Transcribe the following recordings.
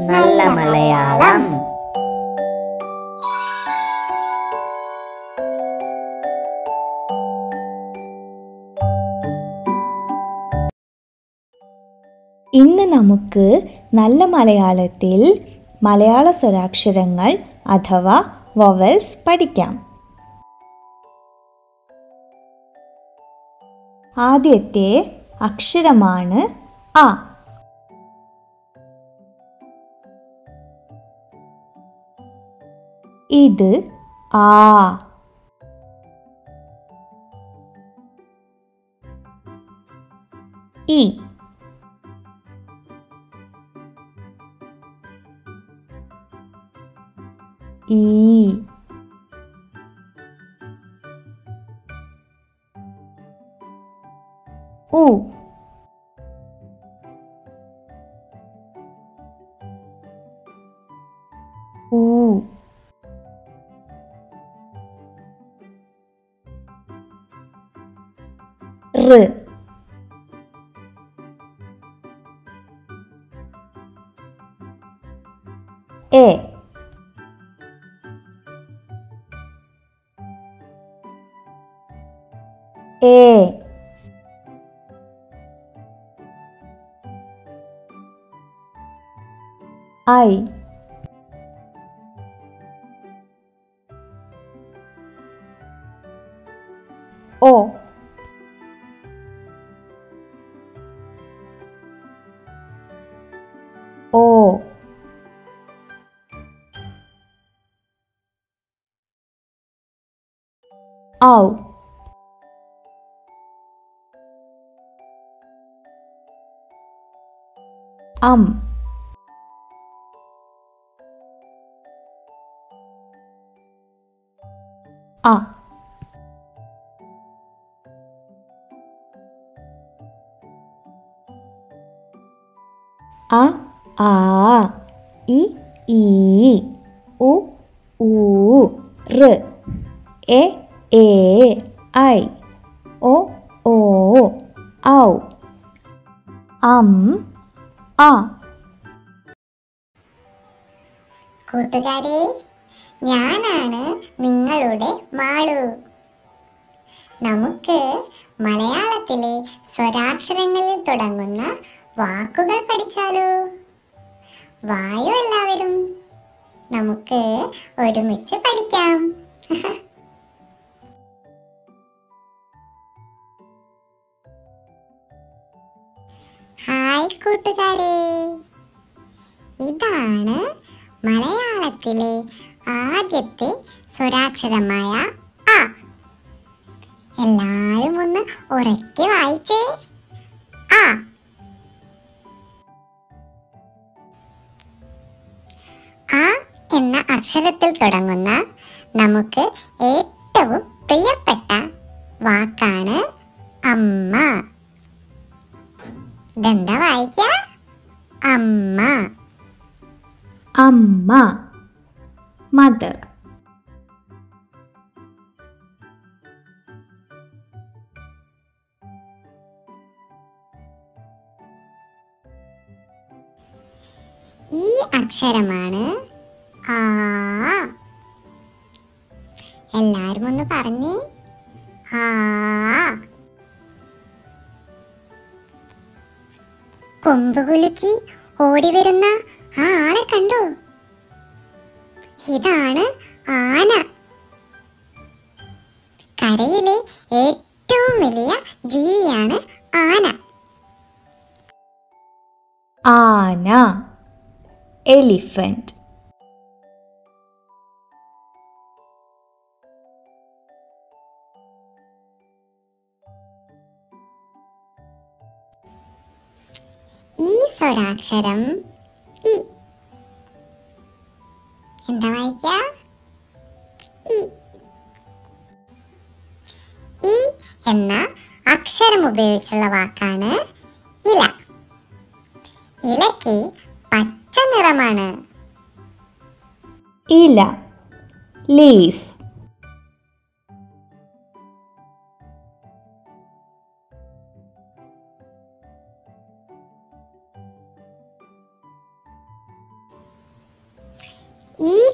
നല്ല മലയാളം ഇന്ന് നമുക്ക് നല്ല മലയാളത്തിൽ മലയാള സ്വരാക്ഷരങ്ങൾ അഥവാ വൊവൽസ് പഠിക്കാം ആദ്യത്തെ അക്ഷരമാണ് അ ഇത് ആ ഇ ഈ ഉ ഊ റ് എ എ ഐ ഓ ഓ ഔ അം അ അ ആ ഇ ഈ ഉ ഊ റ് എ ഏ ഐ ഒ ഓ ഔ അം ആ കൂട്ടുകാരെ ഞാനാണ് നിങ്ങളുടെ മാളു നമുക്ക് മലയാളത്തിലെ സ്വരാക്ഷരങ്ങളിൽ തുടങ്ങുന്ന വാക്കുകൾ പഠിച്ചാലോ വായു എല്ലാവരും നമുക്ക് ഒരുമിച്ച് പഠിക്കാം ഹായ് കൂട്ടുകാരെ ഇതാണ് മലയാളത്തിലെ ആദ്യത്തെ സ്വരാക്ഷരമായ അ എല്ലാരും ഒന്ന് ഉറക്കെ വായിച്ചേ ആ ആ എന്ന അക്ഷരത്തിൽ തുടങ്ങുന്ന നമുക്ക് ഏറ്റവും പ്രിയപ്പെട്ട വാക്കാണ് അമ്മ ഇതെന്താ വായിക്ക അമ്മ അമ്മ മദർ ഈ അക്ഷരമാണ് ആ എല്ലാരും ഒന്ന് പറഞ്ഞേ ആ കൊമ്പ് കുലുക്കി ഓടി വരുന്ന ആ ആളെ കണ്ടോ ഇതാണ് ആന കരയിലെ ഏറ്റവും വലിയ ജീവിയാണ് ആന ആന എലിഫന്റ് ഈ സ്വരാക്ഷരം ഇ എന്താ വായിക്ക ഇ ഇ എന്ന അക്ഷരം ഉപയോഗിച്ചുള്ള വാക്കാണ് ഇല ഇലയ്ക്ക് പച്ച നിറമാണ് ഇല ലീഫ്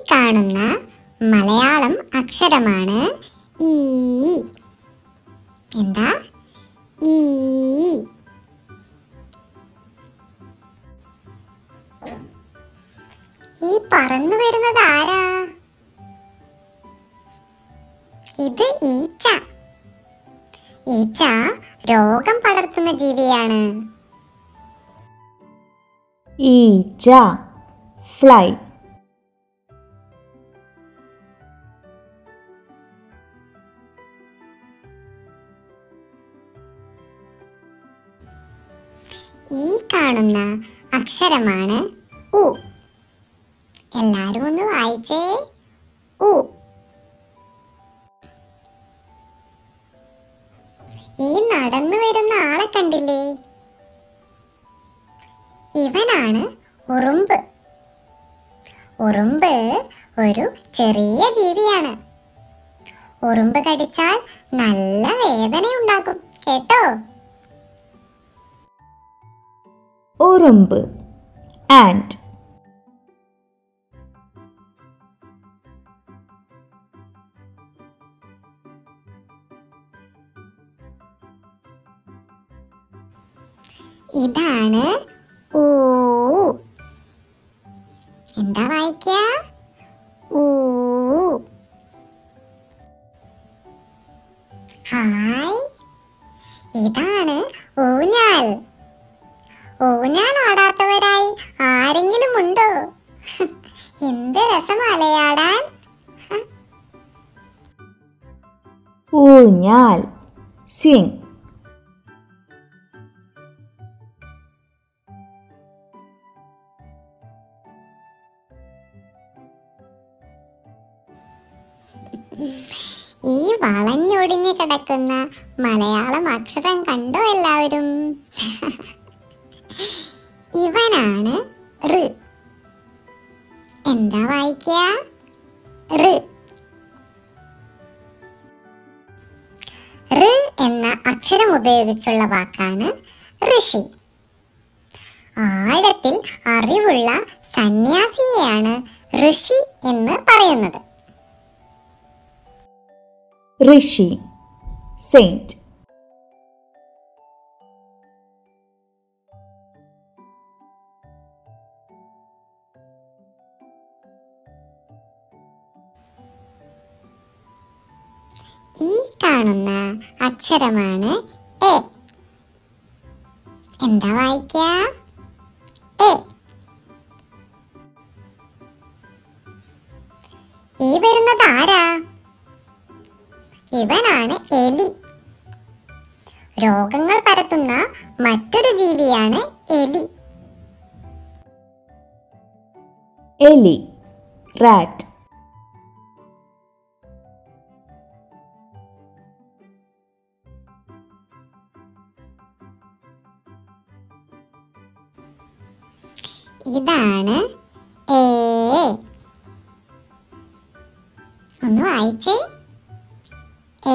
കാണുന്ന മലയാളം അക്ഷരമാണ് ഈ എന്താ ഈ ഈ പറന്നു വരുന്നത് ആരാ ഇത് ഈച്ച ഈച്ച രോഗം പടർത്തുന്ന ജീവിയാണ് ഈച്ച ഫ്ലൈ ഈ കാണുന്ന അക്ഷരമാണ് ഉ എല്ലാരും ഒന്ന് വായിച്ചേ ഉ ഈ നടന്നു വരുന്ന ആളെ കണ്ടില്ലേ ഇവനാണ് ഉറുമ്പ് ഉറുമ്പ് ഒരു ചെറിയ ജീവിയാണ് ഉറുമ്പ് കടിച്ചാൽ നല്ല വേദനയുണ്ടാകും കേട്ടോ ഉറുമ്പ് ആൻഡ് ഇതാണ് ഊ എന്താ വായിക്ക ഊ ഹായ് ഇതാണ് ഊഞ്ഞാൽ ഊഞ്ഞാൽ ആടാത്തവരായി ആരെങ്കിലും ഉണ്ടോ എന്ത് രസമലയാടാൻ ഊഞ്ഞാൽ സ്വിങ് ഈ വളഞ്ഞൊടിഞ്ഞ് കിടക്കുന്ന മലയാളം അക്ഷരം കണ്ടോ എല്ലാവരും ഇവനാണ് റ് എന്താ വായിക്ക റ് റ് എന്ന അക്ഷരം ഉപയോഗിച്ചുള്ള വാക്കാണ് ഋഷി ആഴത്തിൽ അറിവുള്ള സന്യാസിയെയാണ് ഋഷി എന്ന് പറയുന്നത് ഋഷി സെയിന്റ് ഈ കാണുന്ന അക്ഷരമാണ് എ എന്താ വായിക്ക എ ഈ വരുന്നത് ആരാ ഇവനാണ് എലി രോഗങ്ങൾ പരത്തുന്ന മറ്റൊരു ജീവിയാണ് എലി എലി റാറ്റ് ഇതാണ് എ ഒന്ന് വായിച്ചേ എ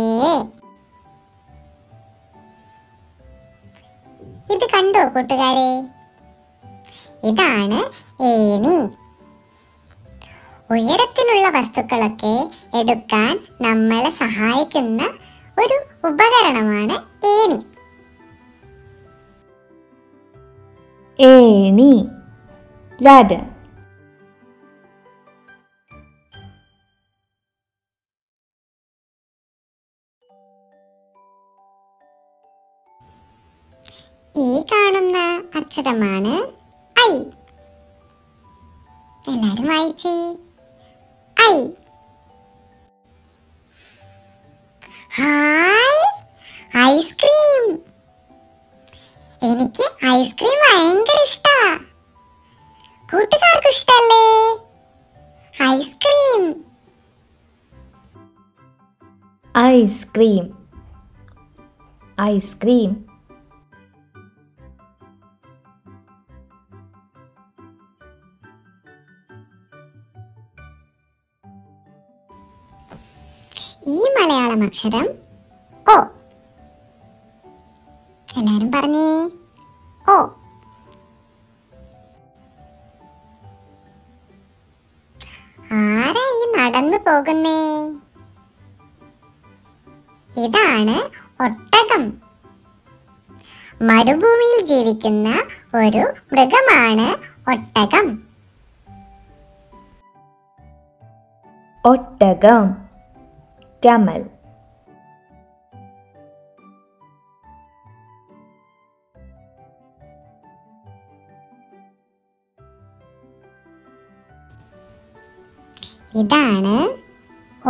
ഇത് കണ്ടോ കൂട്ടുകാരെ ഇതാണ് ഏണി ഉയരത്തിലുള്ള വസ്തുക്കളൊക്കെ എടുക്കാൻ നമ്മളെ സഹായിക്കുന്ന ഒരു ഉപകരണമാണ് ഏണി ഏണി ladder ഈ കാണുന്ന അക്ഷരമാണ് ഐ എല്ലാരും വായിച്ചേ ഐ ഹായ് ഐസ്ക്രീം എനിക്ക് ഐസ്ക്രീം ഭയങ്കര ഇഷ്ടാ കൂട്ടുകാർക്ക് ഇഷ്ടല്ലേ ഐസ്ക്രീം ഐസ്ക്രീം ഐസ്ക്രീം ഈ മലയാളം അക്ഷരം ഓ എല്ലാരും പറഞ്ഞേ ഓ പോകുന്നേ ഇതാണ് ഒട്ടകം മരുഭൂമിയിൽ ജീവിക്കുന്ന ഒരു മൃഗമാണ് ഒട്ടകം ഒട്ടകം camel ഇതാണ് ഓ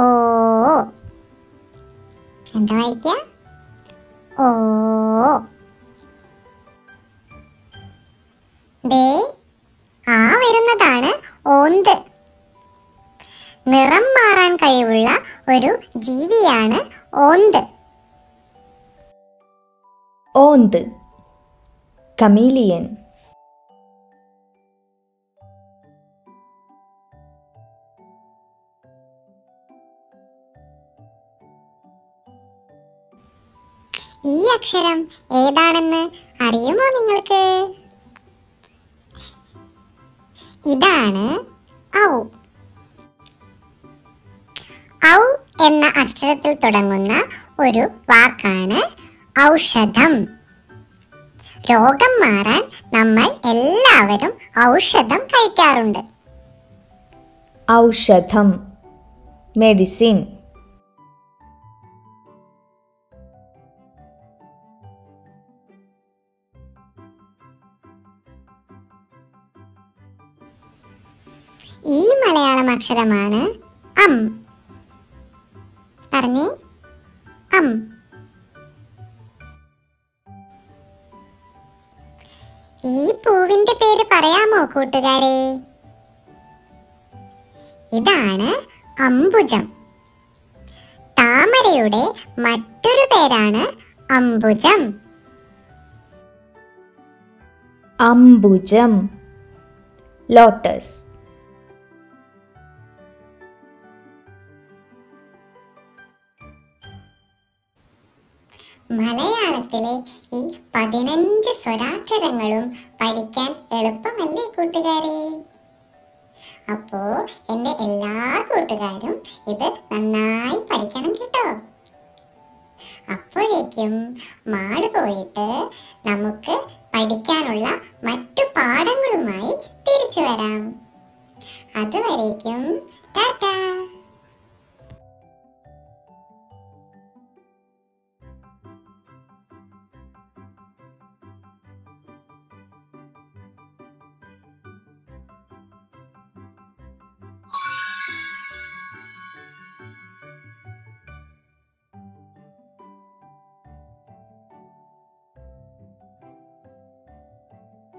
എന്താ വായിക്ക ഓ ദേ ആ വരുന്നതാണ് ഓന്ത് നിറം മാറാൻ കഴിവുള്ള ഒരു ജീവിയാണ് ഓന്ത് ഓന്ത് chameleon ഈ അക്ഷരം ഏതാണെന്ന് അറിയുമോ നിങ്ങൾക്ക് ഇതാണ് ഔ ഔ എന്ന അക്ഷരത്തിൽ തുടങ്ങുന്ന ഒരു വാക്കാണ് ഔഷധം രോഗം മാറാൻ നമ്മൾ എല്ലാവരും ഔഷധം കഴിക്കാറുണ്ട് ഔഷധം മെഡിസിൻ ഈ മലയാളം അക്ഷരമാണ് അം പറഞ്ഞേ അം ഈ പൂവിന്റെ പേര് പറയാമോ കൂട്ടുകാരെ ഇതാണ് അംബുജം താമരയുടെ മറ്റൊരു പേരാണ് അംബുജം അംബുജം ലോട്ടസ് മലയാളത്തിലെ ഈ പതിനഞ്ച് സ്വരാക്ഷരങ്ങളും പഠിക്കാൻ എളുപ്പമല്ലേ കൂട്ടുകാരെ അപ്പോ എൻ്റെ എല്ലാ കൂട്ടുകാരും ഇത് നന്നായി പഠിക്കണം കേട്ടോ അപ്പോഴേക്കും മാട് പോയിട്ട് നമുക്ക് പഠിക്കാനുള്ള മറ്റു പാഠങ്ങളുമായി തിരിച്ചു വരാം അതുവരേക്കും ടാറ്റാ